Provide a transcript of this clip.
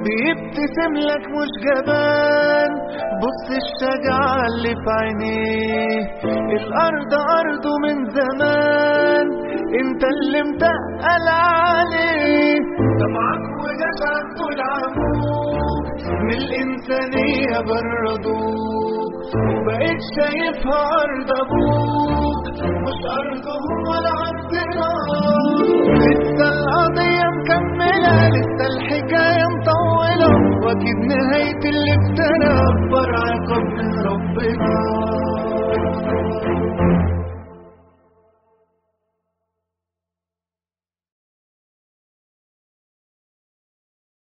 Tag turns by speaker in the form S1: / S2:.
S1: بيبتسم لك مش جبان بص الشجاعة اللي في عينيه الأرض أرضه من زمان انت اللي متقل عليه طمعك وجشعك دول عموك من الإنسانية بردوك وبقيت شايفها أرض أبوك مش أرضهم ولا عالصراط لسه القضية مكملة لسه الحكاية مطولة وأكيد نهاية اللي في